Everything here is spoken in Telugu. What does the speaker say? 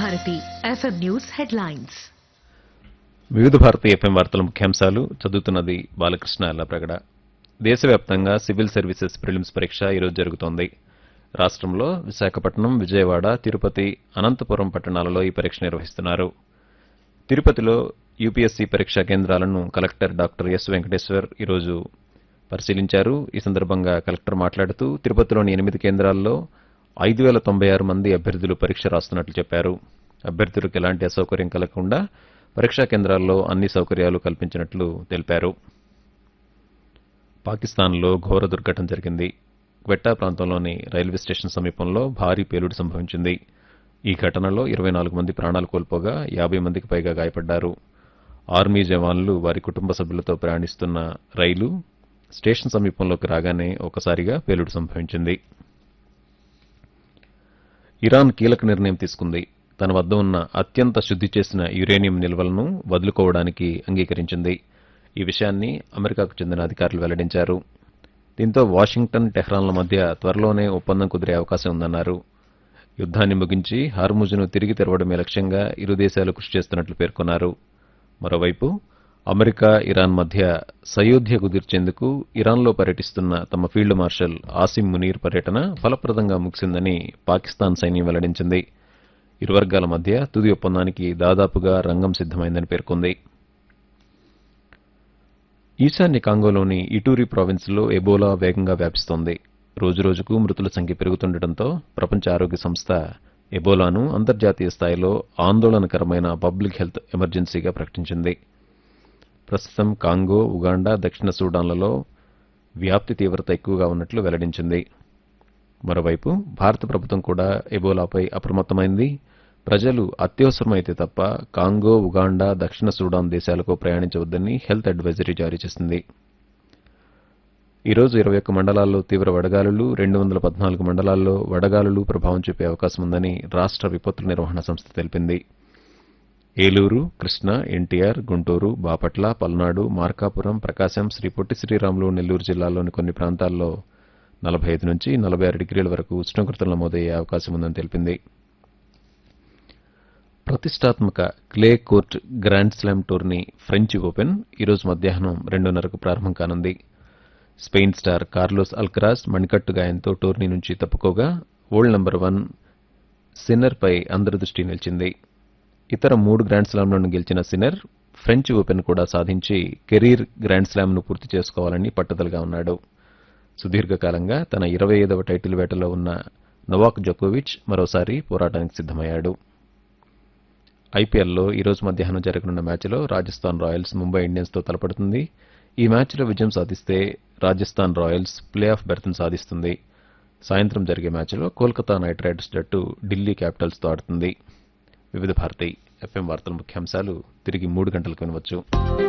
భారతి ఎఫ్ఎం న్యూస్ హెడ్లైన్స్ వివిధ భారతీయ ఎఫ్ఎం వార్తల ముఖ్యాంశాలు చదువుతున్నది బాలకృష్ణ అల్లప్రగడ దేశవ్యాప్తంగా సివిల్ సర్వీసెస్ ప్రిలిమ్స్ పరీక్ష ఈరోజు జరుగుతోంది రాష్ట్రంలో విశాఖపట్నం విజయవాడ తిరుపతి అనంతపురం పట్టణాలలో ఈ పరీక్ష నిర్వహిస్తున్నారు తిరుపతిలో యూపీఎస్సీ పరీక్షా కేంద్రాలను కలెక్టర్ డాక్టర్ ఎస్ వెంకటేశ్వర్ ఈరోజు పరిశీలించారు ఈ సందర్భంగా కలెక్టర్ మాట్లాడుతూ తిరుపతిలోని ఎనిమిది కేంద్రాల్లో ఐదు వేల తొంభై ఆరు మంది అభ్యర్థులు పరీక్ష రాస్తున్నట్లు చెప్పారు అభ్యర్థులకు ఎలాంటి అసౌకర్యం కలగకుండా పరీక్షా కేంద్రాల్లో అన్ని సౌకర్యాలు కల్పించినట్లు తెలిపారు పాకిస్తాన్లో ఘోర దుర్ఘటన జరిగింది క్వెట్టా ప్రాంతంలోని రైల్వే స్టేషన్ సమీపంలో భారీ పేలుడు సంభవించింది ఈ ఘటనలో ఇరవై నాలుగు మంది ప్రాణాలు కోల్పోగా యాభై మందికి పైగా గాయపడ్డారు ఆర్మీ జవాన్లు వారి కుటుంబ సభ్యులతో ప్రయాణిస్తున్న రైలు స్టేషన్ సమీపంలోకి రాగానే ఒకసారిగా పేలుడు సంభవించింది ఇరాన్ కీలక నిర్ణయం తీసుకుంది తన వద్ద ఉన్న అత్యంత శుద్ధి చేసిన యురేనియం నిల్వలను వదులుకోవడానికి అంగీకరించింది ఈ విషయాన్ని అమెరికాకు చెందిన అధికారులు వెల్లడించారు దీంతో వాషింగ్టన్ టెహ్రాన్ల మధ్య త్వరలోనే ఒప్పందం కుదిరే అవకాశం ఉందన్నారు యుద్ధాన్ని ముగించి హార్ముజును తిరిగి తెరవడమే లక్ష్యంగా ఇరు దేశాలు కృషి చేస్తున్నట్లు పేర్కొన్నారు మరోవైపు అమెరికా ఇరాన్ మధ్య సయోధ్య కుదిర్చేందుకు ఇరాన్లో పర్యటిస్తున్న తమ ఫీల్డ్ మార్షల్ ఆసిం మునీర్ పర్యటన ఫలప్రదంగా ముగిసిందని పాకిస్తాన్ సైన్యం వెల్లడించింది ఇరు వర్గాల మధ్య తుది ఒప్పందానికి దాదాపుగా రంగం సిద్దమైందని పేర్కొంది ఈశాన్య కాంగోలోని ఇటూరి ప్రావిన్స్లో ఎబోలా వేగంగా వ్యాపిస్తోంది రోజురోజుకు మృతుల సంఖ్య పెరుగుతుండటంతో ప్రపంచ ఆరోగ్య సంస్థ ఎబోలాను అంతర్జాతీయ స్థాయిలో ఆందోళనకరమైన పబ్లిక్ హెల్త్ ఎమర్జెన్సీగా ప్రకటించింది ప్రస్తుతం కాంగో ఉగాండా దక్షిణ సూడాన్లలో వ్యాప్తి తీవ్రత ఎక్కువగా ఉన్నట్లు వెల్లడించింది మరోవైపు భారత ప్రభుత్వం కూడా ఎబోలాపై అప్రమత్తమైంది ప్రజలు అత్యవసరమైతే తప్ప కాంగో ఉగాండా దక్షిణ సూడాన్ దేశాలకు ప్రయాణించవద్దని హెల్త్ అడ్వైజరీ జారీ చేసింది ఈరోజు ఇరవై ఒక్క మండలాల్లో తీవ్ర వడగాలులు రెండు వందల పద్నాలుగు మండలాల్లో వడగాలులు ప్రభావం చూపే అవకాశం ఉందని రాష్ట్ర విపత్తుల నిర్వహణ సంస్థ తెలిపింది ఏలూరు కృష్ణా ఎన్టీఆర్ గుంటూరు బాపట్ల పల్నాడు మార్కాపురం ప్రకాశం శ్రీ పొట్టి శ్రీరాములు నెల్లూరు జిల్లాల్లోని కొన్ని ప్రాంతాల్లో నలభై ఐదు నుంచి నలభై ఆరు డిగ్రీల వరకు ఉష్ణోగ్రతలు నమోదయ్యే అవకాశం ఉందని తెలిపింది ప్రతిష్టాత్మక clay court grand slam tourney French Open ఈరోజు మధ్యాహ్నం రెండున్నరకు ప్రారంభం కానుంది స్పెయిన్ స్టార్ కార్లోస్ అల్కరాస్ మణికట్టు గాయంతో టోర్నీ నుంచి తప్పుకోగా వరల్డ్ నంబర్ వన్ సిన్నర్పై అందరి దృష్టి నిలిచింది ఇతర మూడు గ్రాండ్ స్లామ్లను గెలిచిన సిన్నర్ ఫ్రెంచ్ ఓపెన్ కూడా సాధించి కెరీర్ గ్రాండ్ స్లామ్ను పూర్తి చేసుకోవాలని పట్టుదలగా ఉన్నాడు సుదీర్ఘకాలంగా తన ఇరవై ఐదవ టైటిల్ వేటలో ఉన్న నొవాక్ జోకోవిచ్ మరోసారి పోరాటానికి సిద్దమయ్యాడు ఐపీఎల్లో ఈరోజు మధ్యాహ్నం జరగనున్న మ్యాచ్లో రాజస్థాన్ రాయల్స్ ముంబై ఇండియన్స్తో తలపడుతుంది ఈ మ్యాచ్లో విజయం సాధిస్తే రాజస్థాన్ రాయల్స్ ప్లే ఆఫ్ బెర్త్ను సాధిస్తుంది సాయంత్రం జరిగే మ్యాచ్లో కోల్కతా నైట్ రైడర్స్ జట్టు ఢిల్లీ క్యాపిటల్స్తో ఆడుతుంది వివిధ భారతి ఎఫ్ఎం వార్తల ముఖ్యాంశాలు తిరిగి మూడు గంటలకు వినవచ్చు